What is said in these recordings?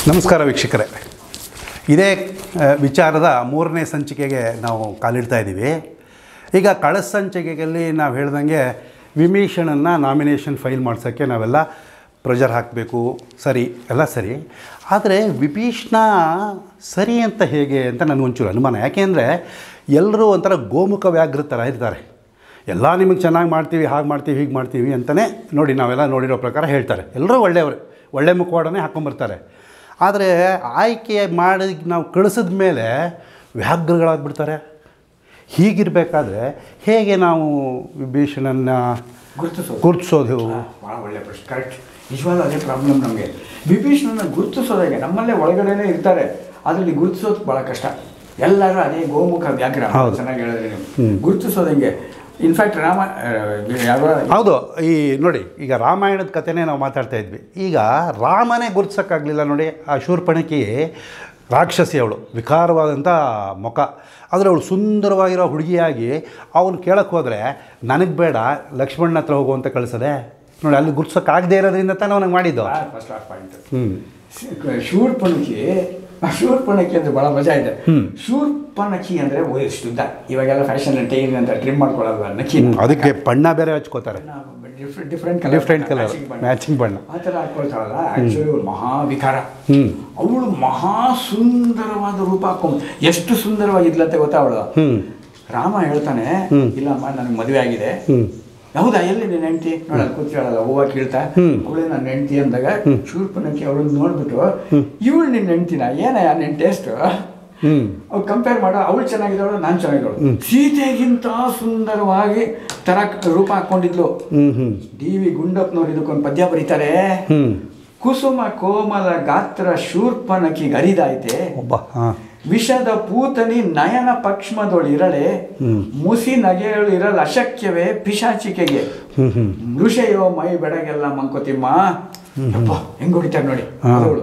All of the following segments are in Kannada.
ನಮಸ್ಕಾರ ವೀಕ್ಷಕರೇ ಇದೇ ಆ, ವಿಚಾರದ ಮೂರನೇ ಸಂಚಿಕೆಗೆ ನಾವು ಕಾಲಿಡ್ತಾ ಇದ್ದೀವಿ ಈಗ ಕಳೆದ ಸಂಚಿಕೆಯಲ್ಲಿ ನಾವು ಹೇಳ್ದಂಗೆ ವಿಮೀಷಣನ್ನು ನಾಮಿನೇಷನ್ ಫೈಲ್ ಮಾಡ್ಸೋಕ್ಕೆ ನಾವೆಲ್ಲ ಪ್ರೆಷರ್ ಹಾಕಬೇಕು ಸರಿ ಎಲ್ಲ ಸರಿ ಆದರೆ ವಿಭೀಷಣ ಸರಿ ಅಂತ ಹೇಗೆ ಅಂತ ನನಗೊಂಚೂರು ಅನುಮಾನ ಯಾಕೆಂದರೆ ಎಲ್ಲರೂ ಒಂಥರ ಗೋಮುಖ ವ್ಯಾಘ್ರ ಥರ ಇರ್ತಾರೆ ಎಲ್ಲ ನಿಮಗೆ ಚೆನ್ನಾಗಿ ಮಾಡ್ತೀವಿ ಹಾಗೆ ಮಾಡ್ತೀವಿ ಹೀಗೆ ಮಾಡ್ತೀವಿ ಅಂತಲೇ ನೋಡಿ ನಾವೆಲ್ಲ ನೋಡಿರೋ ಪ್ರಕಾರ ಹೇಳ್ತಾರೆ ಎಲ್ಲರೂ ಒಳ್ಳೆಯವರು ಒಳ್ಳೆ ಮುಖವಾಡನೇ ಹಾಕ್ಕೊಂಬರ್ತಾರೆ ಆದರೆ ಆಯ್ಕೆ ಮಾಡಿ ನಾವು ಕಳಿಸಿದ ಮೇಲೆ ವ್ಯಾಘ್ರಗಳಾಗ್ಬಿಡ್ತಾರೆ ಹೀಗಿರಬೇಕಾದ್ರೆ ಹೇಗೆ ನಾವು ವಿಭೀಷಣನ ಗುರುತಿಸೋದು ಗುರುತಿಸೋದು ಭಾಳ ಒಳ್ಳೆ ಪ್ರಶ್ನೆ ಕರೆಕ್ಟ್ ನಿಜವಾದ ಅದೇ ಪ್ರಾಬ್ಲಮ್ ನಮಗೆ ವಿಭೀಷಣನ ಗುರುತಿಸೋದಾಗೆ ನಮ್ಮಲ್ಲೇ ಒಳಗಡೆನೇ ಇರ್ತಾರೆ ಅದರಲ್ಲಿ ಗುರುತಿಸೋದು ಭಾಳ ಕಷ್ಟ ಎಲ್ಲರೂ ಅದೇ ಗೋಮುಖ ವ್ಯಾಘ್ರ ಹೌದು. ಚೆನ್ನಾಗಿ ಹೇಳಿದ್ರಿ ನೀವು ಗುರುತಿಸೋದು ಹೆಂಗೆ ಇನ್ಫ್ಯಾಕ್ಟ್ ರಾಮ ಆ, ಯಾವ ಹೌದು ಈ ನೋಡಿ ಈಗ ರಾಮಾಯಣದ ಕಥೆನೇ ನಾವು ಮಾತಾಡ್ತಾ ಇದ್ವಿ ಈಗ ರಾಮನೇ ಗುರುತಿಸೋಕ್ಕಾಗಲಿಲ್ಲ ನೋಡಿ ಆ ಶೂರ್ಪಣಕಿ ರಾಕ್ಷಸಿ ಅವಳು ವಿಕಾರವಾದಂಥ ಮುಖ ಆದರೆ ಅವಳು ಸುಂದರವಾಗಿರೋ ಹುಡುಗಿಯಾಗಿ ಅವನು ಕೇಳಕ್ಕೆ ಹೋದರೆ ನನಗೆ ಬೇಡ ಲಕ್ಷ್ಮಣನ ಹತ್ರ ಹೋಗು ಅಂತ ಕಳಿಸದೆ ನೋಡಿ ಅಲ್ಲಿ ಗುರ್ಸೋಕ್ಕಾಗದೇ ಇರೋದ್ರಿಂದ ತಾನೇ ಅವನಿಗೆ ಮಾಡಿದ್ದು ಫಸ್ಟ್ ಆಫ್ ಪಾಯಿಂಟ್ ಹ್ಞೂ ಶೂರ್ಪಣಕಿ ಶೂರ್ಪಣಕಿ ಅಂದ್ರೆ ಬಹಳ ಮಜಾ ಇದೆ ಶೂರ್ಪಣಕಿ ಅಂದ್ರೆ ಓ, ಎಷ್ಟು ಉದ್ದ ಇವಾಗೆಲ್ಲ ಫ್ಯಾಷನ್ ಟೈನ್ ಅಂತ ಟ್ರಿಮ್ ಮಾಡ್ಕೊಳ್ಳಲ್ವ ನಕಿ ಅದಕ್ಕೆ ಬಣ್ಣ ಬೇರೆ ಹಚ್ಕೋತಾರೆ different different different colour matching ಬಣ್ಣ ಆ ಥರ ಹಾಕೊಳ್ತಾಳಲ್ಲ ಆ್ಯಕ್ಚುಲಿ ಅವಳು ಮಹಾವಿಕಾರ ಹ್ಞೂ ಅವಳು ಮಹಾ ಸುಂದರವಾದ ರೂಪ ಹಾಕೊಂಡು ಎಷ್ಟು ಸುಂದರವಾಗಿದ್ಲಂತೆ ಗೊತ್ತಾ ಅವಳು ಹ್ಞೂ ರಾಮ ಹೇಳ್ತಾನೆ ಇಲ್ಲಮ್ಮ ನನಗೆ ಮದುವೆ ಆಗಿದೆ ಹ್ಞೂ ಹೌದಾ ಎಲ್ಲಿ ನಿನ್ನ ಹೆಂಡತಿ ನೋಡಲ್ಲ ಕೂತ್ಕೊಳ್ಳಲ್ಲ ಹೂವ ಕೀಳ್ತಾ ಹ್ಮ್. ಅವಳೇ ನನ್ನ ಹೆಂಡತಿ ಅಂದಾಗ ಶೂರ್ಪನಕ್ಕೆ ಅವಳನ್ನ ನೋಡ್ಬಿಟ್ಟು ಇವಳು ನಿನ್ನ ಹೆಂಡ್ತಿನ ಏನಯ್ಯ ನಿನ್ನ ಟೇಸ್ಟ್ ಹ್ಞೂ ಅವ್ರು ಕಂಪೇರ್ ಮಾಡೋ ಅವಳು ಚೆನ್ನಾಗಿದ್ದವಳು ನಾನು ಚೆನ್ನಾಗಿದ್ದವಳು ಸೀತೆಗಿಂತ ಸುಂದರವಾಗಿ ತರ ರೂಪ ಹಾಕೊಂಡಿದ್ಲು ಹ್ಞೂ ಹ್ಞೂ ಡಿ ವಿ ಗುಂಡಪ್ಪನವ್ರು ಇದಕ್ಕೊಂದು ಪದ್ಯ ಬರೀತಾರೆ ಹ್ಞೂ ಕುಸುಮ ಕೋಮಲ ಗಾತ್ರ ಶೂರ್ಪನಕಿ ಗರಿದಾಯ್ತೆ ಒಬ್ಬ ಹಾಂ ವಿಷದ ಪೂತನಿ ನಯನ ಪಕ್ಷ್ಮದೊಳಿರಳೆ ಮುಸಿ ನಗೆಯೊಳಿರಲ್ ಅಶಕ್ಯವೇ ಪಿಶಾಚಿಕೆಗೆ ಹ್ಞೂ ಹ್ಞೂ ಮೃಷೆಯೋ ಮೈ ಬೆಡಗೆಲ್ಲ ಮಂಕೋತಿಮ್ಮ ಯಪ್ಪ ಹೆಂಗ್ ಹೊಡಿತಾರೆ ನೋಡಿ ಹಾ. ಅವಳು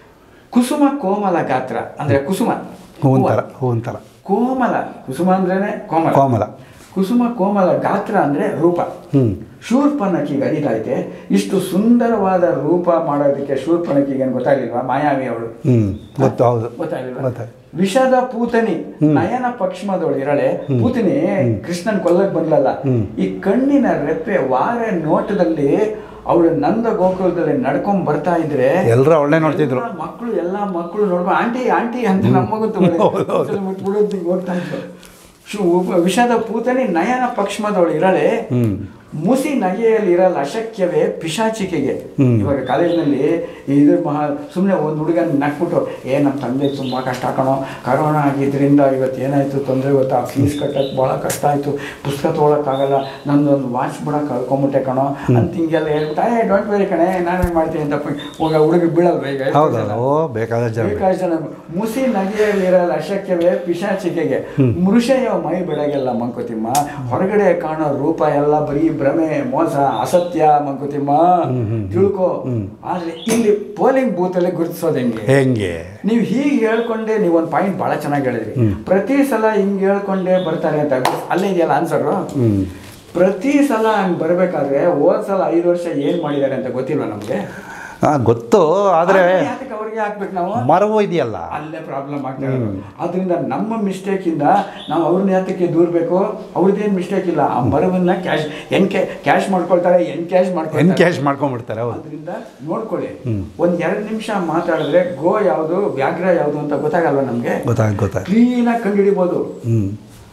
ಕುಸುಮ ಕೋಮಲ ಗಾತ್ರ ಅಂದ್ರೆ ಕುಸುಮ ಹೂವಿನ ಹೂವ. ಥರ ಹೂವಿನ ಥರ ಕೋಮಲ ಕುಸುಮ ಅಂದ್ರೇನೆ ಕೋಮಲ ಕೋಮಲ ಕುಸುಮ ಕೋಮಲ ಗಾತ್ರ ಅಂದ್ರೆ ರೂಪ ಹ್ಞೂ ಶೂರ್ಪನಕಿಗೆ ಅರಿದಾಯ್ತೆ ಇಷ್ಟು ಸುಂದರವಾದ ರೂಪ ಮಾಡೋದಕ್ಕೆ ಶೂರ್ಪನಕಿಗೆ ಏನು ಗೊತ್ತಾಗ್ಲಿಲ್ವಾ ಮಾಯಾವಿ ಅವಳು ಹ್ಞೂ ಗೊತ್ತು ಹೌದು ಗೊತ್ತಾಗ್ಲಿಲ್ವಾ ಗೊತ್ತಾಯ್ತು ವಿಷದ ಪೂತನಿ ನಯನ ಪಕ್ಷ್ಮದವಳು ಇರಳೆ ಪೂತನಿ ಕೃಷ್ಣನ್ ಕೊಲ್ಲಕ್ ಬಂದ್ಲಲ್ಲ ಈ ಕಣ್ಣಿನ ರೆಪ್ಪೆ ವಾರೆ ನೋಟದಲ್ಲಿ ಅವಳು ನಂದ ಗೋಕುಲದಲ್ಲಿ ನಡ್ಕೊಂಡ್ ಬರ್ತಾ ಇದ್ರೆ ಎಲ್ಲರೂ ಅವಳೇ ನೋಡ್ತಿದ್ರು ಎಲ್ಲ ಮಕ್ಕಳು ಎಲ್ಲಾ ಮಕ್ಕಳು ನೋಡ್ಕೊ ಆಂಟಿ ಆಂಟಿ ಅಂತ ನಮಗೂ ಮುಟ್ಬಿಡೋದು ಹೋಗ್ತಾ ಇದ್ರು ಶು- ಉಪ- ವಿಷದ ಪೂತನಿ ನಯನ ಪಕ್ಷ್ಮದವಳು ಇರಳೆ ಹ್ಮ್. ಮುಸಿ ನಗೆಯಲ್ಲಿ ಇರಲ್ಲ ಅಶಕ್ಯವೇ ಪಿಶಾಚಿಕೆಗೆ ಹ್ಮ್. ಇವಾಗ ಕಾಲೇಜ್ನಲ್ಲಿ ಇದ್ರ ಮಹಾ ಸುಮ್ಮನೆ ಒಂದು ಹುಡುಗನ ನಕ್ಬಿಟ್ಟು ಏ ನಮ್ಮ ತಂದೆ ತುಂಬ ಕಷ್ಟ ಕಣೋ ಕರೋನಾ ಆಗಿದ್ರಿಂದ ಇವತ್ತು ಏನಾಯ್ತು ತೊಂದರೆ ಗೊತ್ತಾ ಫೀಸ್ ಕಟ್ಟಕ್ಕೆ ಭಾಳ ಕಷ್ಟ ಆಯಿತು ಪುಸ್ತಕ ತೊಗೊಳಕ್ಕಾಗಲ್ಲ ನಂದೊಂದು ವಾಚ್ ಬಿಡ ಕಳ್ಕೊಂಬಿಟ್ಟೆ ಕಣೋ ಅಂತ ಹಿಂಗೆಲ್ಲ ಹೇಳ್ಬಿಟ್ಟು ಏ ಡೋಂಟ್ ವೆರಿ ಕಣೆ ನಾನೇನು ಮಾಡ್ತೀನಿ ಅಂತ ಹೋಗ ಹುಡುಗ ಬೀಳಲ್ವ ಈಗ ಎಷ್ಟೋ ಹೌದು ಜನ? ಓ ಬೇಕಾದ ಜನ ಬೇಕಾದಷ್ಟು ಜನ ಮುಸಿ ನಗೆಯಲ್ಲಿರಲ್ಲ ಅಶಕ್ಯವೇ ಪಿಶಾಚಿಕೆಗೆ ಮೃಷೆಯ ಮೈ ಬೆಳಗೆಲ್ಲ ಮಂಕುತಿಮ್ಮ ಹೊರಗಡೆ ಕಾಣೋ ರೂಪ ಎಲ್ಲ ಬರೀ ಭ್ರಮೆ ಮೋಸ ಅಸತ್ಯ ಮಂಕುತಿಮ್ಮ ತಿಳ್ಕೊ ಆದ್ರೆ ಇಲ್ಲಿ ಪೋಲಿಂಗ್ ಬೂತ್ ಅಲ್ಲಿ ಗುರುತಿಸೋದು ಹೆಂಗೆ ಹೆಂಗೆ ನೀವು ಹೀಗೆ ಹೇಳ್ಕೊಂಡೆ ನೀವು ಒಂದು ಪಾಯಿಂಟ್ ಬಹಳ ಚೆನ್ನಾಗಿ ಹೇಳಿದ್ರಿ ಪ್ರತಿ ಸಲ ಹಿಂಗೆ ಹೇಳ್ಕೊಂಡೆ ಬರ್ತಾರೆ ಅಂತ ಅಲ್ಲೇ ಇದೆಯಲ್ಲ ಆನ್ಸರು ಹ್ಮ್ ಪ್ರತಿ ಸಲ ಹಂಗೆ ಬರಬೇಕಾದ್ರೆ ಹೋದ್ ಸಲ ಐದು ವರ್ಷ ಏನ್ ಮಾಡಿದ್ದಾರೆ ಅಂತ ಗೊತ್ತಿಲ್ವಾ ನಮ್ಗೆ ಆ, ಗೊತ್ತು ಆದರೆ ಆದ್ರೆ ಯಾತಕ್ಕೆ ಅವ್ರಿಗೆ ಹಾಕ್ಬೇಕು ನಾವು ಮರವು ಇದೆಯಲ್ಲ ಅಲ್ಲೇ ಪ್ರಾಬ್ಲಮ್ ಆಗ್ತಾ ಇರೋದು ಅದರಿಂದ ನಮ್ಮ ಮಿಸ್ಟೇಕ್ ಇಂದ ನಾವು ಅವ್ರನ್ನ ಯಾತಕ್ಕೆ ದೂರಬೇಕು ಅವ್ರದ್ದೇನು ಮಿಸ್ಟೇಕ್ ಇಲ್ಲ ಆ ಮರವನ್ನ ಕ್ಯಾಶ್ ಎನ್ ಕ್ಯಾಶ್ ಮಾಡ್ಕೊಳ್ತಾರೆ ಎನ್ ಕ್ಯಾಶ್ ಎನ್ ಮಾಡ್ಕೊಳ್ತಾರೆ ಕ್ಯಾಶ್ ಮಾಡ್ಕೊಂಡ್ಬಿಡ್ತಾರೆ ಹೌದು ಅದರಿಂದ ನೋಡ್ಕೊಳ್ಳಿ ಒಂದ್ ಎರಡು ನಿಮಿಷ ಮಾತಾಡಿದ್ರೆ ಗೋ ಯಾವುದು ವ್ಯಾಘ್ರ ಯಾವುದು ಅಂತ ಗೊತ್ತಾಗಲ್ವಾ ನಮ್ಗೆ ಗೊತ್ತಾಗ ಗೊತ್ತಾಗ ಕ್ಲೀನಾಗಿ ಕಂಡುಹಿಡಿಬೋದು ಹ್ಞೂ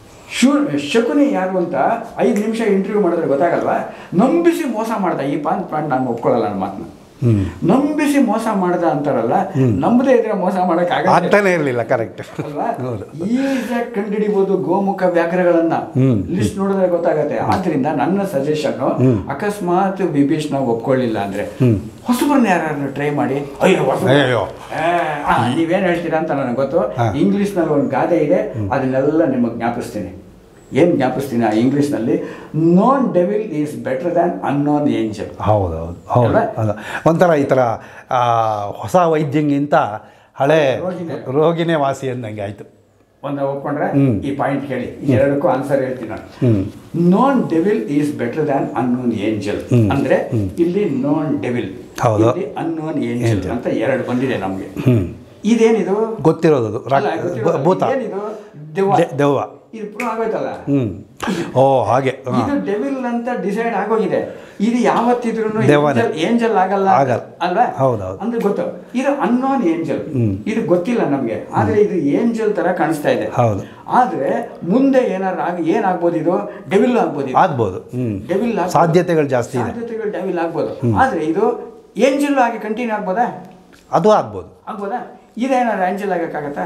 ಶೂ ಶಕುನಿ ಯಾರು ಅಂತ ಐದು ನಿಮಿಷ ಇಂಟರ್ವ್ಯೂ ಮಾಡಿದ್ರೆ ಗೊತ್ತಾಗಲ್ವಾ ನಂಬಿಸಿ ಮೋಸ ಮಾಡ್ದ ಈ ಪಾನ್ ಪಾಂಡ್ ನಾನು ಒಪ್ಕೊಳ್ಳಲ್ಲ ನನ್ನ ಮಾತನ್ನ ಹ್ಞೂ ನಂಬಿಸಿ ಮೋಸ ಮಾಡ್ದ ಅಂತಾರಲ್ಲ ನಂಬದೇ ಇದ್ರೆ ಮೋಸ ಮಾಡಕ್ ಆಗ್ತಾನೆ ಇರಲಿಲ್ಲ ಕರೆಕ್ಟ್ ಅಲ್ವಾ ಹೌದು ಈಸಿಯಾಗಿ ಕಂಡುಹಿಡಿಬಹುದು ಗೋಮುಖ ವ್ಯಾಘ್ರಗಳನ್ನ ಹ್ಮ್. ಲಿಸ್ಟ್ ನೋಡಿದ್ರೆ ಗೊತ್ತಾಗತ್ತೆ ಆದ್ರಿಂದ ನನ್ನ ಸಜೆಷನ್ ಅಕಸ್ಮಾತ್ ವಿಭೀಷಣ ಒಪ್ಕೊಳ್ಳಿಲ್ಲ ಅಂದ್ರೆ ಹೊಸಬರನ್ನ ಯಾರು ಟ್ರೈ ಮಾಡಿ ಅಯ್ಯೋ ಹೊಸಬ್ರು. ಅಯ್ಯೋ. ಏ, ಆ, ನೀವೇನ್ ಹೇಳ್ತೀರಾ ಅಂತ ನನಗೆ ಗೊತ್ತು ಹಾ. ಇಂಗ್ಲಿಷ್ ನಲ್ಲಿ ಒಂದು ಗಾದೆ ಇದೆ ಅದನ್ನೆಲ್ಲ ನಿಮಗೆ ಜ್ಞಾಪಿಸ್ತೀನಿ ಏನ್ ಜ್ಞಾಪಿಸ್ತೀನಿ ಆ ಇಂಗ್ಲಿಷ್ ನಲ್ಲಿ known devil is better than unknown angel ಹೌದು ಹೌದು ಹೌದು ಅಲ್ವಾ? ಹೌದು ಒಂಥರ ಈ ಥರ ಆ, ಹೊಸ ವೈದ್ಯಂಗಿಂತ ಹಳೆ ರೋಗಿನೇ. ರೋಗಿನೇ ವಾಸಿ ಅಂದಂಗೆ ಆಯಿತು ಒಂದು ಒಪ್ಕೊಂಡ್ರೆ ಹ್ಮ್. ಈ ಪಾಯಿಂಟ್ ಕೇಳಿ ಈ ಎರಡಕ್ಕೂ ಆನ್ಸರ್ ಹೇಳ್ತೀನಿ ನಾನು hmm. Known devil is better than unknown angel hmm. ಅಂದ್ರೆ ಇಲ್ಲಿ ನೋನ್ ಡೆವಿಲ್ ಹೌದು. ಇಲ್ಲಿ ಅನ್ನೋನ್ ಏಂಜಲ್ Angel. ಅಂತ ಎರಡು ಬಂದಿದೆ ನಮಗೆ ಹ್ಮ್ ಇದೇನಿದು ಗೊತ್ತಿರೋದು ಅದು ರಾ- ಅಲ್ಲ, ಗೊತ್ತಿರೋದು. ಭೂ- ಭೂತ ಏನಿದು ದೆವ್ವ ದೆ- ದೆವ್ವ ಇದು ಪ್ರೂವ್ ಆಗೋಯ್ತಲ್ಲ ಹ್ಮ್ ಓ ಹಾಗೆ ಹಾಂ ಇದು ಡೆವಿಲ್ ಅಂತ ಡಿಸೈಡ್ ಆಗೋಗಿದೆ ಇದು ಯಾವತ್ತಿದ್ರು ದೆವ್ವನೇ. ಏಂಜಲ್ ಆಗಲ್ಲ ಆಗಲ್ಲ. ಅಲ್ವಾ ಹೌದು, ಹೌದು. ಅಂದ್ರೆ ಗೊತ್ತು ಇದು ಅನ್ನೋನ್ ಏಂಜಲ್ ಹ್ಮ್. ಇದು ಗೊತ್ತಿಲ್ಲ ನಮ್ಗೆ ಆದ್ರೆ ಇದು ಏಂಜಲ್ ತರ ಕಾಣಿಸ್ತಾ ಇದೆ ಹೌದು ಆದ್ರೆ ಮುಂದೆ ಏನಾರು ಆಗ ಏನಾಗ್ಬೋದು ಇದು ಡೆವಿಲ್ ಆಗ್ಬೋದು ಇದು. ಆಗ್ಬೋದು ಹ್ಮ್ ಡೆವಿಲ್ ಆಗ್ಬೋದು. ಸಾಧ್ಯತೆಗಳು ಜಾಸ್ತಿ ಇದೆ ಸಾಧ್ಯತೆಗಳು ಡೆವಿಲ್ ಆಗ್ಬೋದು ಆದ್ರೆ ಇದು ಏಂಜಲ್ ಆಗಿ ಕಂಟಿನ್ಯೂ ಆಗ್ಬೋದಾ ಅದು ಆಗ್ಬೋದು ಆಗ್ಬೋದಾ ಇದೇನಾದ್ರು ಏಂಜಲ್ ಆಗಕ್ಕಾಗತ್ತಾ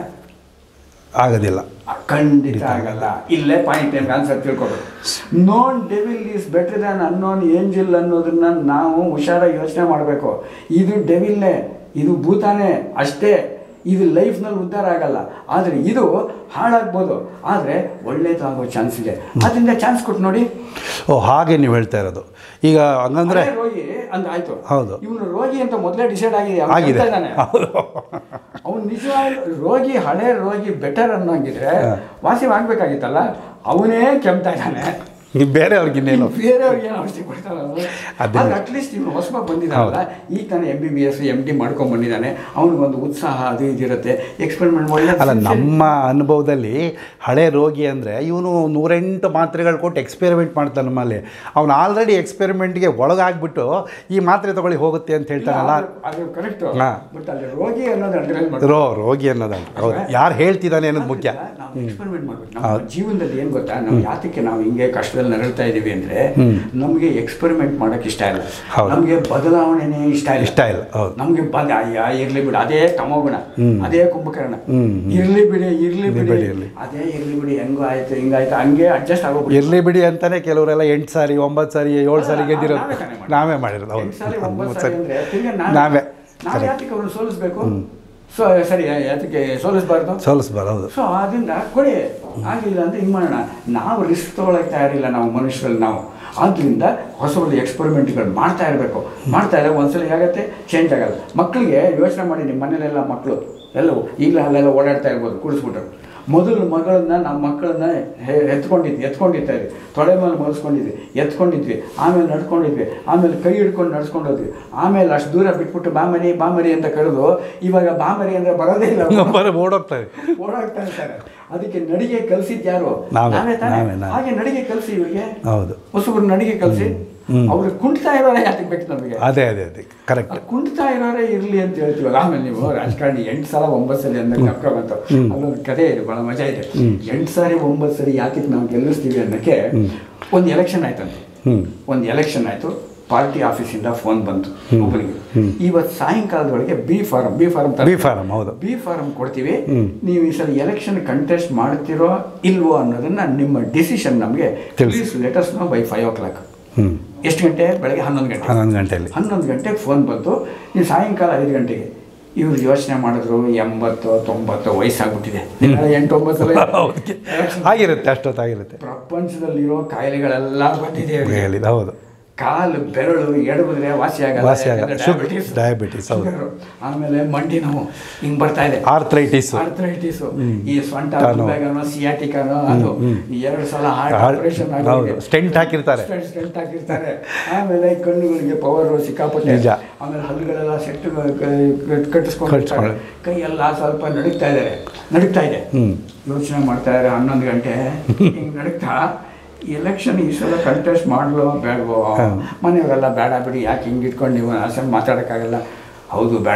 ಆಗೋದಿಲ್ಲ ಖಂಡಿತ ಆಗಲ್ಲ ಇಲ್ಲೇ ಪಾಯಿಂಟ್ ನಿಮ್ಗೆ ಆನ್ಸರ್ ತಿಳ್ಕೊಬೇಕು known devil is better than unknown angel ಅನ್ನೋದನ್ನ ನಾವು ಹುಷಾರಾಗಿ ಯೋಚನೆ ಮಾಡಬೇಕು ಇದು ಡೆವಿಲ್ನೇ ಇದು ಭೂತಾನೇ ಅಷ್ಟೇ ಇದು ಲೈಫ್ನಲ್ಲಿ ಉದ್ಧಾರ ಆಗಲ್ಲ ಆದರೆ ಇದು ಹಾಳಾಗ್ಬೋದು ಆದರೆ ಒಳ್ಳೇದು ಆಗೋ ಚಾನ್ಸ್ ಇದೆ ಅದರಿಂದ ಚಾನ್ಸ್ ಕೊಟ್ಟು ನೋಡಿ ಓ ಹಾಗೆ ನೀವು ಹೇಳ್ತಾ ಇರೋದು ಈಗ ಹಂಗಂದ್ರೆ ಹಳೆ ರೋಗಿ ಅಂತ ಆಯ್ತು ಹೌದು. ಇವನು ರೋಗಿ ಅಂತ ಮೊದಲೇ ಡಿಸೈಡ್ ಆಗಿದೆ ಅವ್ನು ಆಗಿದೆ ಹೇಳ್ತಾ ಇದ್ದಾನೆ. ಹೌದು ಅವ್ನು ನಿಜವಾಗ್ಲೂ ರೋಗಿ ಹಳೆ ರೋಗಿ ಬೆಟರ್ ಅನ್ನೋಂಗಿದ್ರೆ ವಾಸಿ ಆಗ್ಬೇಕಾಗಿತ್ತಲ್ಲ ಅವನೇ ಕೆಮ್ತಾ ಇದ್ದಾನೆ ಈ ಬೇರೆಯವ್ರಿಗೆ ಇನ್ನೇನು ಬೇರೆಯವ್ರಿಗೆ ಏನು ಔಷಧಿ ಕೊಡ್ತಾರಲ್ಲ ಅದೇ. ಆದ್ರೆ ಅಟ್ಲೀಸ್ಟ್ ಇವನು ಹೊಸಬ ಬಂದಿದ್ದಾನಲ್ಲ ಈಗ ತಾನೇ M B B S M D ಮಾಡ್ಕೊಂಡ್ ಬಂದಿದ್ದಾನೆ ಅವನಿಗೊಂದು ಉತ್ಸಾಹ ಅದು ಇದಿರುತ್ತೆ ಎಕ್ಸ್ಪೆರಿಮೆಂಟ್ ಒಳ್ಳೆ ಅಲ್ಲ ನಮ್ಮ ಅನುಭವದಲ್ಲಿ ಹಳೆ ರೋಗಿ ಅಂದರೆ ಇವನು ನೂರೆಂಟು ಮಾತ್ರೆಗಳು ಕೊಟ್ಟು ಎಕ್ಸ್ಪೆರಿಮೆಂಟ್ ಮಾಡ್ತಾನೆ ನಮ್ಮಲ್ಲಿ ಅವನು ಆಲ್ರೆಡಿ ಎಕ್ಸ್ಪೆರಿಮೆಂಟ್ಗೆ ಒಳಗಾಗ್ಬಿಟ್ಟು ಈ ಮಾತ್ರೆ ತಗೊಳ್ಳಿ ಹೋಗುತ್ತೆ ಅಂತ ಹೇಳ್ತಾನಲ್ಲ ಅದು ಕರೆಕ್ಟ್ ಹಾ. ಬಟ್ ಅಲ್ಲಿ ರೋಗಿ ಅನ್ನೋದು ಅಂಡರ್ಲೈನ್ ಮಾಡಿ ರೋ ರೋಗಿ ಅನ್ನೋದಲ್ಲ ಹೌದು ಯಾರು ಹೇಳ್ತಿದ್ದಾನೆ ಅನ್ನೋದು ಮುಖ್ಯ ನಾವು ಎಕ್ಸ್ಪೆರಿಮೆಂಟ್ ಮಾಡ್ಬೇಕು ನಮ್ಮ ಜೀವನದಲ್ಲಿ ಏನು ಗೊತ್ತಾ ನಾವು ಯಾತಕ್ಕೆ ನಾವು ಹಿಂಗೆ ಕಷ್ಟದಲ್ಲಿ ನರಳ್ತಾ ಇದೀವಿ ಅಂದ್ರೆ ನಮಗೆ ಎಕ್ಸ್ಪೆರಿಮೆಂಟ್ ಮಾಡಕ್ ಇಷ್ಟ ಇಲ್ಲ ಹೌದು. ನಮಗೆ ಬದಲಾವಣೆನೇ ಇಷ್ಟ ಇಲ್ಲ ಇಷ್ಟ ಇಲ್ಲ ಹೌದು ನಮ್ಗೆ ಬದ ಅಯ್ಯ ಇರ್ಲಿ ಬಿಡಿ ಅದೇ ತಮೋಗುಣ ಅದೇ ಕುಂಭಕರ್ಣ ಹ್ಮ್. ಇರ್ಲಿ ಬಿಡಿ ಇರ್ಲಿ ಬಿಡಿ, ಬಿಡಿ ಇರ್ಲಿ. ಅದೇ ಇರ್ಲಿ ಬಿಡಿ ಹೆಂಗೋ ಆಯ್ತು ಹಿಂಗಾಯ್ತು ಹಂಗೆ ಅಡ್ಜಸ್ಟ್ ಆಗೋಗ್ಬಿಡಿ ಇರ್ಲಿ ಬಿಡಿ ಅಂತಾನೆ ಕೆಲವರೆಲ್ಲ ಎಂಟು ಸಾರಿ ಒಂಬತ್ತು ಸಾರಿ ಏಳು ಸಾರಿ ಗೆದ್ದಿರೋದು ನಾವೇ ತಾನೇ ಮಾಡಿರೋದು. ನಾವೇ ಮಾಡಿರೋದು ಹೌದು ಎಂಟು ಸಾರಿ ಒಂಬತ್ತು ಒಂಬತ್ತು ಸಾರಿ ಸಾರಿ ಅಂದ್ರೆ ತಿರ್ಗಾ ನಾವೇ ನಾವೇ ನಾವು ಯಾತಕ್ಕೆ ಅವ್ರನ್ನ ಸೋಲಿಸ್ಬೇಕು ಸೊ ಸರಿ ಯಾತಕ್ಕೆ ಸೋಲಿಸ್ಬಾರ್ದು ಸೋಲಿಸ್ಬಾರ್ದು ಹೌದು ಸೊ ಅದರಿಂದ ಕೊಡಿ ಆಗಿಲ್ಲ ಅಂದ್ರೆ ಹಿಂಗೆ ಮಾಡೋಣ ನಾವು ರಿಸ್ಕ್ ತೊಗೊಳಕ್ಕೆ ತಯಾರಿಲ್ಲ ನಾವು ಮನುಷ್ಯರಲ್ಲಿ ನಾವು ಆದ್ದರಿಂದ ಹೊಸ ಹೊಸ ಎಕ್ಸ್ಪೆರಿಮೆಂಟ್ಗಳು ಮಾಡ್ತಾ ಇರಬೇಕು ಮಾಡ್ತಾ ಇದ್ರೆ ಒಂದ್ಸಲ ಹೇಗತ್ತೆ ಚೇಂಜ್ ಆಗಲ್ಲ ಮಕ್ಕಳಿಗೆ ಯೋಚನೆ ಮಾಡಿ ನಿಮ್ಮ ಮನೇಲೆಲ್ಲ ಮಕ್ಕಳು ಎಲ್ಲವೂ ಈಗಲೇ ಅಲ್ಲೆಲ್ಲ ಓಡಾಡ್ತಾ ಇರ್ಬೋದು ಕೂಡಿಸ್ಬಿಟ್ಟು ಮೊದಲು ಮಗಳನ್ನ ನಮ್ಮ ಮಕ್ಕಳನ್ನ ಹೆ- ಎತ್ಕೊಂಡಿದ್ವಿ ಎತ್ಕೊಂಡಿರ್ತಾ ಇದ್ವಿ ತೊಡೆ ಮೇಲೆ ಮಲಸ್ಕೊಂಡಿದ್ವಿ ಎತ್ಕೊಂಡಿದ್ವಿ ಆಮೇಲೆ ನಡ್ಕೊಂಡಿದ್ವಿ ಆಮೇಲೆ ಕೈ ಹಿಡ್ಕೊಂಡು ನಡ್ಸ್ಕೊಂಡು ಹೋದ್ವಿ ಆಮೇಲೆ ಅಷ್ಟು ದೂರ ಬಿಟ್ಬಿಟ್ಟು ಬಾಮರಿ ಬಾಮರಿ ಅಂತ ಕರೆದು ಇವಾಗ ಬಾಮರಿ ಅಂದ್ರೆ ಬರೋದೇ ಇಲ್ಲ ಬರೀ ಓಡೋಗ್ತಾರೆ ಓಡಾಡ್ತಾ ಇರ್ತಾರೆ ಅದಕ್ಕೆ ನಡಿಗೆ ಕಲ್ಸಿದ್ ಯಾರು ನಾವೇ, ನಾವೇ ತಾನೇ ನಾವೇ, ನಾವೇ. ಹಾಗೆ ನಡಿಗೆ ಕಲ್ಸಿ ಇವರಿಗೆ ಹೌದು ಹೊಸಬ್ರು ನಡಿಗೆ ಕಲ್ಸಿ ಹ್ಮ್. ಅವ್ರು ಕುಂಟ್ತಾ ಇರೋರೇ ಯಾತಕ್ಕೆ ಬೇಕು ನಮಗೆ ಅದೇ ಅದೇ ಅದೇ ಕರೆಕ್ಟ್ ಆ ಕುಂಟ್ತಾ ಇರೋರೇ ಇರ್ಲಿ ಅಂತ ಹೇಳ್ತೀವಲ್ಲ ಆಮೇಲೆ ನೀವು ರಾಜಕಾರಣಿ ಎಂಟು ಸಲ ಒಂಬತ್ತು ಸಲ ಅಂದ್ರೆ ನಮ್ಕ ಬಂತು ಅಲ್ಲೊಂದು ಕಥೆ ಇದೆ ಬಹಳ ಮಜಾ ಇದೆ ಎಂಟು ಸಾರಿ ಒಂಬತ್ತು ಸರಿ ಯಾತಕ್ಕೆ ನಾವು ಗೆಲ್ಲಿಸ್ತೀವಿ ಅನ್ನೋಕ್ಕೆ ಒಂದು ಎಲೆಕ್ಷನ್ ಆಯ್ತಂತೆ ಹ್ಞೂ ಒಂದು ಎಲೆಕ್ಷನ್ ಆಯ್ತು ಪಾರ್ಟಿ ಆಫೀಸಿಂದ ಫೋನ್ ಬಂತು ಒಬ್ಬನಿಗೆ ಇವತ್ತು ಸಾಯಂಕಾಲದೊಳಗೆ B form B form B form ಹೌದು ಬಿ ಫಾರಂ ಕೊಡ್ತೀವಿ ನೀವು ಈ ಸಲ ಎಲೆಕ್ಷನ್ ಕಂಟೆಸ್ಟ್ ಮಾಡ್ತಿರೋ ಇಲ್ವೋ ಅನ್ನೋದನ್ನ ನಿಮ್ಮ ಡಿಸಿಷನ್ ನಮಗೆ ತಿಳಿಸಿ. Please let us know by five o'clock ಹ್ಞೂ ಎಷ್ಟು ಗಂಟೆ ಬೆಳಗ್ಗೆ ಹನ್ನೊಂದು ಗಂಟೆ ಹನ್ನೊಂದು ಗಂಟೆಯಲ್ಲಿ ಹನ್ನೊಂದು ಗಂಟೆಗೆ ಫೋನ್ ಬಂತು ನೀವು ಸಾಯಂಕಾಲ ಐದು ಗಂಟೆಗೆ ಇವ್ರು ಯೋಚನೆ ಮಾಡಿದ್ರು ಎಂಬತ್ತು ತೊಂಬತ್ತು ವಯಸ್ಸಾಗ್ಬಿಟ್ಟಿದೆ ನಾಳೆ ಎಂಟು ಒಂಬತ್ತು ಸಲ ಹೌದು. ಆಗಿರುತ್ತೆ ಅಷ್ಟೊತ್ತಾಗಿರುತ್ತೆ ಪ್ರಪಂಚದಲ್ಲಿರೋ ಕಾಯಿಲೆಗಳೆಲ್ಲ ಬಂದಿದೆ ಅವ್ರಿಗೆ. ಹೇಳಿದ ಹೌದು ಕಾಲು ಬೆರಳು ಎಡಬಿದ್ರೆ ವಾಸಿ ಆಗಲ್ಲ ವಾಸಿ ಆಗಲ್ಲ. ಯಾಕಂದ್ರೆ ಶುಗರ್, diabetes. diabetes, ಹೌದು. ಶುಗರು. ಆಮೇಲೆ ಮಂಡಿ ನೋವು ಹಿಂಗ್ ಬರ್ತಾ ಇದೆ ಆರ್ಥ್ರೈಟಿಸು ಆರ್ಥರೈಟಿಸ್ ಈ ಸೊಂಟ ಟಾನೋ. ಬ್ಯಾಗನೋ ಸಿಯಾಟಿಕಾನೋ ಅದು ಈ ಎರಡು ಸಲ ಹಾರ್ಟ್ ಹಾರ್ಟ್- ಆಪರೇಷನ್ ಹೌದು, stent ಹಾಕಿರ್ತಾರೆ. ಸ್ಟೆಂಟ್ ಹಾಕಿರ್ತಾರೆ ಆಮೇಲೆ ಈ ಕಣ್ಣುಗಳಿಗೆ ಪವರ್ ಸಿಕ್ಕಾಪಟ್ಟೆ ನಿಜ. ಆಮೇಲೆ ಹಲ್ಲುಗಳೆಲ್ಲ ಸೆಟ್ ಕಟ್ಟಿಸ್ಕೊಂಡು ಕಟ್ಟಿಸ್ಕೊಳ್ಳಿ. ಕೈ ಎಲ್ಲ ಸ್ವಲ್ಪ ನಡುಗ್ತಾ ಇದ್ದಾರೆ ನಡುಗ್ತಾ ಇದೆ ಹ್ಞೂ ಯೋಚನೆ ಮಾಡ್ತಾ ಇದ್ದಾರೆ ಹನ್ನೊಂದು ಗಂಟೆ ಹಿಂಗೆ ನಡುಗ್ತಾ ಎಲೆಕ್ಷನ್ ಈ ಸಲ ಕಂಟೆಸ್ಟ್ ಮಾಡಲೋ ಬೇಡವೋ ಹಾ. ಮನೆಯವರೆಲ್ಲ ಬೇಡ ಬಿಡಿ ಯಾಕೆ ಹಿಂಗೆ ಇಟ್ಕೊಂಡು ನೀವು ಅಸಮ್ ಮಾತಾಡೋಕ್ಕಾಗಲ್ಲ ಹೌದು ಬೇಡ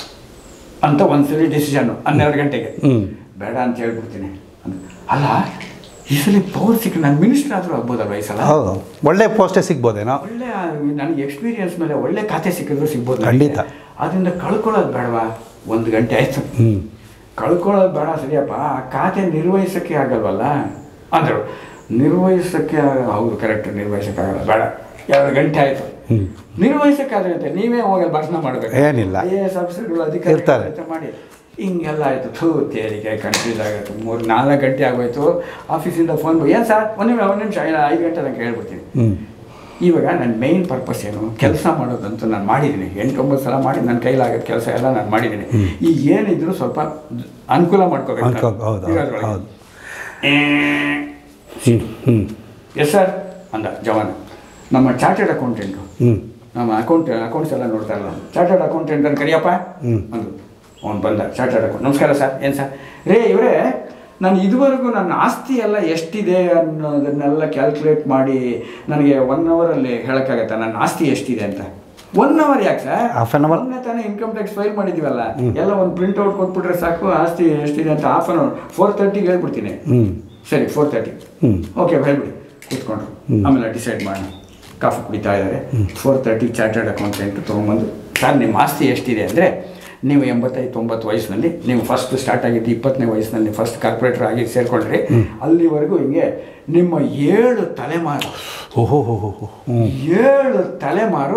ಅಂತ ಒಂದ್ಸಲಿ ಡಿಸಿಷನ್ನು ಹನ್ನೆರಡು ಗಂಟೆಗೆ ಹ್ಞೂ ಬೇಡ ಅಂತ ಹೇಳ್ಬಿಡ್ತೀನಿ ಅಂದ. ಅಲ್ಲ ಈ ಸಲ ಪವರ್ ಸಿಕ್ಕ ನಾನು ಮಿನಿಸ್ಟರ್ ಆದರೂ ಆಗ್ಬೋದಲ್ವ ಈ ಸಲ ಹೌದು ಒಳ್ಳೆ ಪೋಸ್ಟೇ ಸಿಗ್ಬೋದೇನೋ ಒಳ್ಳೆ ನನಗೆ ಎಕ್ಸ್ಪೀರಿಯನ್ಸ್ ಮೇಲೆ ಒಳ್ಳೆ ಖಾತೆ ಸಿಕ್ಕಿದ್ರು ಸಿಗ್ಬೋದು ನನಗೆ. ಖಂಡಿತ. ಅದರಿಂದ ಕಳ್ಕೊಳ್ಳೋದು ಬೇಡವಾ ಒಂದು ಗಂಟೆ ಆಯ್ತು ಹ್ಞೂ ಕಳ್ಕೊಳ್ಳೋದು ಬೇಡ ಸರಿಯಪ್ಪ ಆ ಖಾತೆ ನಿರ್ವಹಿಸೋಕ್ಕೆ ಆಗಲ್ವಲ್ಲ ಅಂದರು ನಿರ್ವಹಿಸೋಕ್ಕೆ ಆಗ- ಹೌದು ಕರೆಕ್ಟ್ ನಿರ್ವಹಿಸೋಕ್ಕಾಗಲ್ಲ ಬೇಡ ಎರಡು ಗಂಟೆ ಆಯಿತು ಹ್ಞೂ ನಿರ್ವಹಿಸೋಕ್ಕಾದ್ರೆ ನೀವೇ ಹೋಗಿ ಭಾಷಣ ಮಾಡಬೇಕು ಏನಿಲ್ಲ. ಐ ಎ ಎಸ್ ಆಫೀಸರ್ಗಳು ಅಧಿಕಾರಿ ಇರ್ತಾರೆ. ಮಾಡಿ ಹಿಂಗೆಲ್ಲ ಆಯಿತು ಥೂ ತೇರಿಗೆ ಕನ್ಫ್ಯೂಸ್ ಆಗುತ್ತೆ ಮೂರು ನಾಲ್ಕು ಗಂಟೆ ಆಗೋಯ್ತು ಆಫೀಸಿಂದ ಫೋನ್ ಏನು ಸರ್ ಒಂದು ನಿಮಿಷ ಒಂದು ನಿಮಿಷ ಇಲ್ಲ ಐದು ಗಂಟೆ ತನಕ ಹೇಳ್ಬಿಡ್ತೀನಿ ಹ್ಞೂ ಇವಾಗ ನನ್ನ ಮೇಯ್ನ್ ಪರ್ಪಸ್ ಏನು ಕೆಲಸ ಮಾಡೋದಂತೂ ನಾನು ಮಾಡಿದ್ದೀನಿ ಎಂಟೊಂಬತ್ತು ಸಲ ಮಾಡಿ ನನ್ನ ಕೈಲಾಗದ ಕೆಲಸ ಎಲ್ಲ ನಾನು ಮಾಡಿದ್ದೀನಿ ಈಗ ಏನಿದ್ರು ಸ್ವಲ್ಪ ಅನುಕೂಲ ಮಾಡ್ಕೋಬೇಕು ಅನ್ಕೋ ನಾನು. ಹೌದು ಈಗ ಹೌದು ಅದ್ರೊಳಗೆ. ಹೌದು ಏ, ಹ್ಞೂ ಹ್ಞೂ ಎಸ್ ಸರ್ ಅಂದ ಜವಾನ ನಮ್ಮ ಚಾರ್ಟೆಡ್ ಅಕೌಂಟೆಂಟು ಹ್ಞೂ ನಮ್ಮ ಅಕೌಂಟ್ ಅಕೌಂಟ್ಸ್ ಎಲ್ಲ ನೋಡ್ತಾರಲ್ಲ ಚಾರ್ಟರ್ಡ್ ಅಕೌಂಟೆಂಟ್ ಅಂತ ಕರಿಯಪ್ಪ ಹ್ಮ್. ಅಂದು ಅವ್ನು ಬಂದ ಚಾರ್ಟರ್ಡ್ ಅಕೌಂಟ್ ನಮಸ್ಕಾರ ಸರ್ ಏನು ಸರ್ ರೇ ಇವರೇ ನಾನು ಇದುವರೆಗೂ ನನ್ನ ಆಸ್ತಿ ಎಲ್ಲ ಎಷ್ಟಿದೆ ಅನ್ನೋದನ್ನೆಲ್ಲ ಕ್ಯಾಲ್ಕುಲೇಟ್ ಮಾಡಿ ನನಗೆ ಒನ್ ಅವರಲ್ಲಿ ಹೇಳೋಕ್ಕಾಗತ್ತಾ ನನ್ನ ಆಸ್ತಿ ಎಷ್ಟಿದೆ ಅಂತ ಒನ್ ಅವರ್ ಯಾಕೆ ಸರ್ Half an hour? ಮೊನ್ನೆ ತಾನೇ ಇನ್ಕಮ್ ಟ್ಯಾಕ್ಸ್ ಫೈಲ್ ಮಾಡಿದ್ದೀವಲ್ಲ ಎಲ್ಲ ಒಂದು ಪ್ರಿಂಟ್ ಔಟ್ ಕೊಟ್ಬಿಟ್ರೆ ಸಾಕು ಆಸ್ತಿ ಎಷ್ಟಿದೆ ಅಂತ ಹಾಫ್ ಅನ್ ಅವರ್ ಫೋರ್ ತರ್ಟಿಗೆ ಹೇಳ್ಬಿಡ್ತೀನಿ ಹ್ಞೂ ಸರಿ ಫೋರ್ ತರ್ಟಿ ಹ್ಮ್. ಓಕೆ ಹೇಳ್ಬಿಡಿ ಕೂತ್ಕೊಂಡ್ರು ಆಮೇಲೆ ಡಿಸೈಡ್ ಮಾಡೋಣ ಕಾಫಿ ಕುಡಿತಾ ಇದ್ದಾರೆ ಫೋರ್ ತರ್ಟಿ ಚಾರ್ಟರ್ಡ್ ಅಕೌಂಟೆಂಟ್ ತೊಗೊಂಬಂದು ಸರ್ ನಿಮ್ಮ ಆಸ್ತಿ ಎಷ್ಟಿದೆ ಅಂದರೆ ನೀವು ಎಂಬತ್ತೈದು ತೊಂಬತ್ತು ವಯಸ್ಸಿನಲ್ಲಿ ನೀವು ಫಸ್ಟ್ ಸ್ಟಾರ್ಟ್ ಆಗಿದ್ದು ಇಪ್ಪತ್ತನೇ ವಯಸ್ಸಿನಲ್ಲಿ ಫಸ್ಟ್ ಕಾರ್ಪೊರೇಟರ್ ಆಗಿ ಸೇರಿಕೊಂಡ್ರಿ ಅಲ್ಲಿವರೆಗೂ ಹಿಂಗೆ ನಿಮ್ಮ ಏಳು ತಲೆಮಾರು ಓಹೋ ಹೋ ಹೋ ಹೋ ಹ್ಞೂ ಏಳು ತಲೆಮಾರು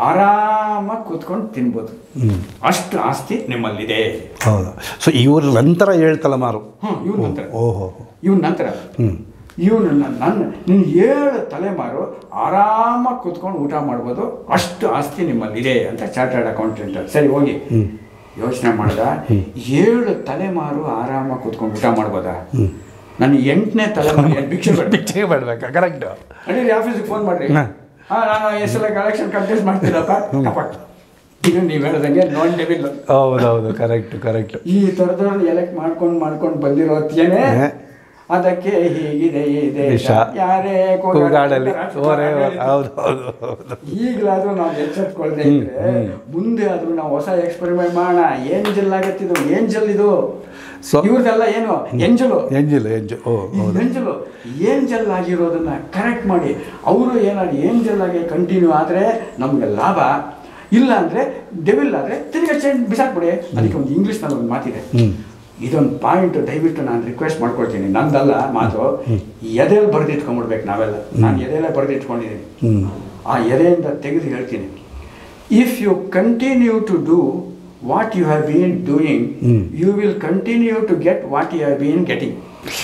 ಆರಾಮಾಗಿ ಕೂತ್ಕೊಂಡು ತಿನ್ಬೋದು ಹ್ಞೂ ಅಷ್ಟು ಆಸ್ತಿ ನಿಮ್ಮಲ್ಲಿದೆ ಹೌದು ಸೊ ಇವ್ರ ನಂತರ ಏಳು ತಲೆಮಾರು ಹ್ಞೂ ಇವ್ರ ನಂತರ ಓಹೋ ಇವನ್ ನಂತರ ಹ್ಞೂ ಇವನು ನನ್ನ ನಿನ್ನ ಏಳು ತಲೆಮಾರು ಆರಾಮಾಗಿ ಕೂತ್ಕೊಂಡು ಊಟ ಮಾಡ್ಬೋದು ಅಷ್ಟು ಆಸ್ತಿ ನಿಮ್ಮಲ್ಲಿದೆ ಅಂತ ಚಾರ್ಟರ್ಡ್ ಅಕೌಂಟೆಂಟ್ ಸರಿ ಹೋಗಿ ಯೋಚನೆ ಮಾಡ್ದ ಏಳು ತಲೆಮಾರು ಆರಾಮಾಗಿ ಕೂತ್ಕೊಂಡು ಊಟ ಮಾಡ್ಬೋದಾ ನನ್ನ ಎಂಟನೇ ತಲೆಮಾರು ಏನ್ ಭಿಕ್ಷೆ ಬೇಡ ಪಿಚ್ಚೆ ಬೇಡಬೇಕಾ ಕರೆಕ್ಟು ನಡೀರಿ ಆಫೀಸಿಗೆ ಫೋನ್ ಮಾಡ್ರಿ ಹಾ. ಹಾಂ ನಾನು ಎಸ್ ಎಲ್ ಕಲೆಕ್ಷನ್ ಕಂಪ್ಲೀಟ್ ಮಾಡ್ತೀರಪ್ಪ ಅಪ್ಪ ಇದು ನೀವು ಹೇಳ್ದಂಗೆ ನಾನ್ ಡೆಬಿಲ್ ಹೌದು ಹೌದು ಕರೆಕ್ಟು ಕರೆಕ್ಟು ಈ ಥರದವ್ರನ್ನ ಎಲೆಕ್ಟ್ ಮಾಡ್ಕೊಂಡು ಮಾಡ್ಕೊಂಡು ಬಂದಿರೋತ್ತೇನೆ ಹೇ. ಅದಕ್ಕೆ ಹೀಗಿದೆ ಈ ದೇಶ ದೇಶ. ಯಾರೇ ಕೂಗಾಡಲಿ ಓರೇ ಹೌದು ಹೌದು ಹೌದು ಈಗಲಾದ್ರೂ ನಾವು ಎಚ್ಚೆತ್ಕೊಳ್ದೆ ಇದ್ರೆ ಮುಂದೆ ಆದ್ರೂ ನಾವು ಹೊಸ ಎಕ್ಸ್ಪೆರಿಮೆಂಟ್ ಮಾಡೋಣ ಏಂಜಲ್ ಆಗತ್ತಿದು ಏಂಜಲ್ ಇದು So- ಇವ್ರದೆಲ್ಲ ಏನು ಎಂಜಲು ಎಂಜಿಲ್ ಎಂಜು ಓ ಹೌದು ಏಂಜಲು ಏಂಜಲ್ ಆಗಿರೋದನ್ನ ಕರೆಕ್ಟ್ ಮಾಡಿ ಅವರು ಏನಾದ್ರು ಏಂಜಲ್ ಆಗಿ ಕಂಟಿನ್ಯೂ ಆದರೆ ನಮ್ಗೆ ಲಾಭ ಇಲ್ಲ ಅಂದರೆ ಡೆವಿಲ್ ಆದರೆ ತಿರ್ಗಾ ಚೇಂಜ್ ಬಿಸಾಕ್ಬಿಡಿ ಅದಕ್ಕೆ ಒಂದು ಇಂಗ್ಲೀಷ್ನಲ್ಲಿ ಒಂದು ಮಾತಿದೆ ಹ್ಞೂ ಇದೊಂದು ಪಾಯಿಂಟ್ ದಯವಿಟ್ಟು ನಾನು ರಿಕ್ವೆಸ್ಟ್ ಮಾಡ್ಕೊಳ್ತೀನಿ ನಂದಲ್ಲ ಮಾತು ಎದೆಯಲ್ಲಿ ಬರೆದಿಟ್ಕೊಂಡ್ಬಿಡ್ಬೇಕು ನಾವೆಲ್ಲ ನಾನು ಎದೆಯಲ್ಲೇ ಬರೆದಿಟ್ಕೊಂಡಿದ್ದೀನಿ ಹ್ಞೂ ಆ ಎದೆಯಿಂದ ತೆಗೆದು ಹೇಳ್ತೀನಿ if you continue to do what you have been doing hmm. You will continue to get what you have been getting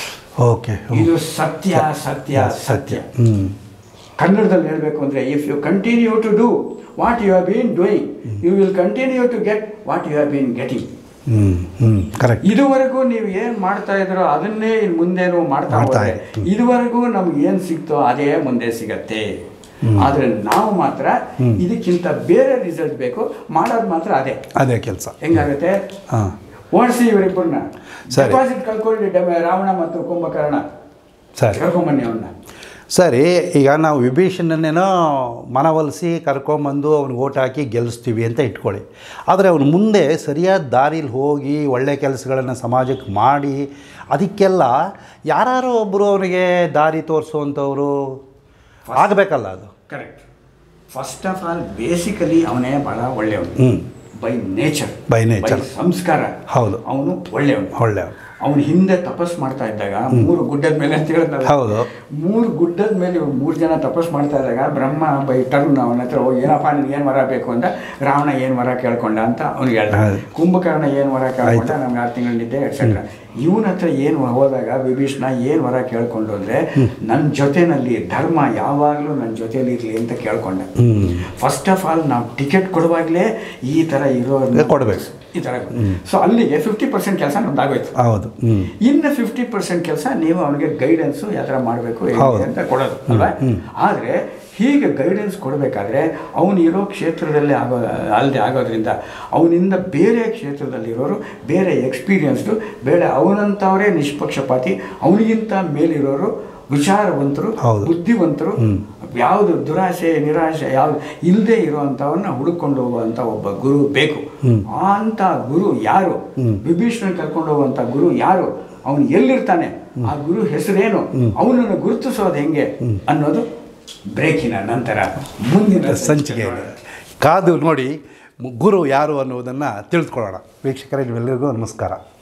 okay ಇದು ಸತ್ಯ ಸತ್ಯ ಸತ್ಯ ಹ್ಞೂ ಕನ್ನಡದಲ್ಲಿ ಹೇಳಬೇಕು ಅಂದರೆ if you continue to do what you have been doing you will continue to get what you have been getting ಹ್ಞೂ ಹ್ಞೂ ಕರೆಕ್ಟ್ ಇದುವರೆಗೂ ನೀವು ಏನು ಮಾಡ್ತಾ ಇದ್ರೋ ಅದನ್ನೇ ಇನ್ನು ಮುಂದೇನು ಮಾಡ್ತಾ ಮಾಡ್ತಾ ಹೋದ್ರೆ ಇರಿ. ಹ್ಮ್. ಇದುವರೆಗೂ ನಮ್ಗೆ ಏನು ಸಿಕ್ತೋ ಅದೇ ಮುಂದೆ ಸಿಗತ್ತೆ ಆದ್ರೆ ನಾವು ಮಾತ್ರ ಇದಕ್ಕಿಂತ ಬೇರೆ ರಿಸಲ್ಟ್ ಬೇಕು ಮಾಡೋದು ಮಾತ್ರ ಅದೇ ಅದೇ ಕೆಲಸ ಹೆಂಗಾಗುತ್ತೆ ಹಾಂ ಓಡಿಸಿ ಇವರಿಬ್ಬರನ್ನ ಸರಿ. ಡೆಪಾಸಿಟ್ ಕಳ್ಕೊಳ್ಳಿ ಡ- ರಾವಣ ಮತ್ತು ಕುಂಭಕರ್ಣ ಸರಿ ಕರ್ಕೊಂಬನ್ನಿ ಅವನ್ನ ಸರಿ ಈಗ ನಾವು ವಿಭೀಷಣನ್ನೇನೋ ಮನವೊಲಿಸಿ ಕರ್ಕೊಂಬಂದು ಅವ್ನಿಗೆ ಓಟ್ ಹಾಕಿ ಗೆಲ್ಲಿಸ್ತೀವಿ ಅಂತ ಇಟ್ಕೊಳ್ಳಿ ಆದರೆ ಅವನು ಮುಂದೆ ಸರಿಯಾದ ದಾರಿಲಿ ಹೋಗಿ ಒಳ್ಳೆ ಕೆಲಸಗಳನ್ನು ಸಮಾಜಕ್ಕೆ ಮಾಡಿ ಅದಕ್ಕೆಲ್ಲ ಯಾರು ಒಬ್ಬರು ಅವನಿಗೆ ದಾರಿ ತೋರಿಸುವಂಥವ್ರು ಆಗಬೇಕಲ್ಲ ಅದು correct first of all basically ಅವನೇ ಬಹಳ ಒಳ್ಳೆಯವನು ಹ್ಞೂ ಬೈ ನೇಚರ್ By nature. ಸಂಸ್ಕಾರ ಹೌದು. ಅವನು ಒಳ್ಳೆಯವನು ಒಳ್ಳೆ ಅವನು ಹಿಂದೆ ತಪಸ್ ಮಾಡ್ತಾ ಇದ್ದಾಗ ಮೂರು ಗುಡ್ಡದ ಮೇಲೆ ಅಂತ ಹೇಳಿದ್ನಲ್ಲ ಹೌದು ಮೂರು ಗುಡ್ಡದ ಮೇಲೆ ಇವ್ರು ಮೂರು ಜನ ತಪಸ್ ಮಾಡ್ತಾ ಇದ್ದಾಗ ಬ್ರಹ್ಮ ಬೈ ಟರ್ನ್ ಅವನ ಹತ್ರ ಹೋಗಿ ಏನಪ್ಪ ನಿನ್ಗೆ ಏನು ವರ ಬೇಕು ಅಂತ ರಾವಣ ಏನು ವರ ಕೇಳ್ಕೊಂಡ ಅಂತ ಅವ್ನಿಗೆ ಹೇಳ್ದ ಹೌದು. ಕುಂಭಕರ್ಣ ಏನು ವರ ಕೇಳ್ಕೊಂಡ ಆಯ್ತು. ನಮ್ಗೆ ಆರು ತಿಂಗಳ ನಿದ್ದೆ ಎಟ್ಸೆಟ್ರಾ ಇವನ ಹತ್ರ ಏನು ಹೋದಾಗ ವಿಭೀಷಣ ಏನು ವರ ಕೇಳ್ಕೊಂಡು ಅಂದರೆ ನನ್ನ ಜೊತೆನಲ್ಲಿ ಧರ್ಮ ಯಾವಾಗಲೂ ನನ್ನ ಜೊತೆಯಲ್ಲಿ ಇರಲಿ ಅಂತ ಕೇಳ್ಕೊಂಡ ಹ್ಞೂ ಫಸ್ಟ್ ಆಫ್ ಆಲ್ ನಾವು ಟಿಕೆಟ್ ಕೊಡುವಾಗಲೇ ಈ ಥರ ಇರೋ ಕೊಡ್ಬೇಕು. ಈ ಥರ ಸೊ ಅಲ್ಲಿಗೆ ಫಿಫ್ಟಿ ಪರ್ಸೆಂಟ್ ಕೆಲಸ ನಮ್ದಾಗೋಯ್ತು ಹೌದು ಹ್ಞೂ ಇನ್ನು ಫಿಫ್ಟಿ ಪರ್ಸೆಂಟ್ ಕೆಲಸ ನೀವು ಅವನಿಗೆ ಗೈಡೆನ್ಸು ಯಾವ ಥರ ಮಾಡಬೇಕು ಹೌದು. ಅಂತ ಕೊಡೋದು ಅಲ್ವಾ ಆದರೆ ಹೀಗೆ ಗೈಡೆನ್ಸ್ ಕೊಡಬೇಕಾದ್ರೆ ಅವನು ಇರೋ ಕ್ಷೇತ್ರದಲ್ಲೇ ಆಗೋ ಅಲ್ಲದೆ ಆಗೋದ್ರಿಂದ ಅವನಿಂದ ಬೇರೆ ಕ್ಷೇತ್ರದಲ್ಲಿರೋರು ಬೇರೆ ಎಕ್ಸ್ಪೀರಿಯನ್ಸ್ಡು ಬೇರೆ ಅವನಂಥವರೇ ನಿಷ್ಪಕ್ಷಪಾತಿ ಅವನಿಗಿಂತ ಮೇಲಿರೋರು ವಿಚಾರವಂತರು ಹೌದು. ಬುದ್ಧಿವಂತರು ಯಾವುದು ದುರಾಸೆ ನಿರಾಶೆ ಯಾವ್ದು ಇಲ್ಲದೆ ಇರುವಂಥವನ್ನ ಹುಡುಕೊಂಡು ಹೋಗುವಂಥ ಒಬ್ಬ ಗುರು ಬೇಕು ಆ ಅಂತ ಗುರು ಯಾರು ವಿಭೀಷಣನ್ ಕರ್ಕೊಂಡು ಹೋಗುವಂಥ ಗುರು ಯಾರು ಅವನು ಎಲ್ಲಿರ್ತಾನೆ ಆ ಗುರು ಹೆಸರೇನು ಅವನನ್ನು ಗುರುತಿಸೋದು ಹೆಂಗೆ ಅನ್ನೋದು ಬ್ರೇಕಿನ ನಂತರ ಮುಂದಿನ ಸಂಚಿಕೆ ಕಾದು ನೋಡಿ ಗುರು ಯಾರು ಅನ್ನೋದನ್ನು ತಿಳಿದುಕೊಳ್ಳೋಣ ವೀಕ್ಷಕರೇ ನಿಮ್ಮೆಲ್ಲರಿಗೂ ನಮಸ್ಕಾರ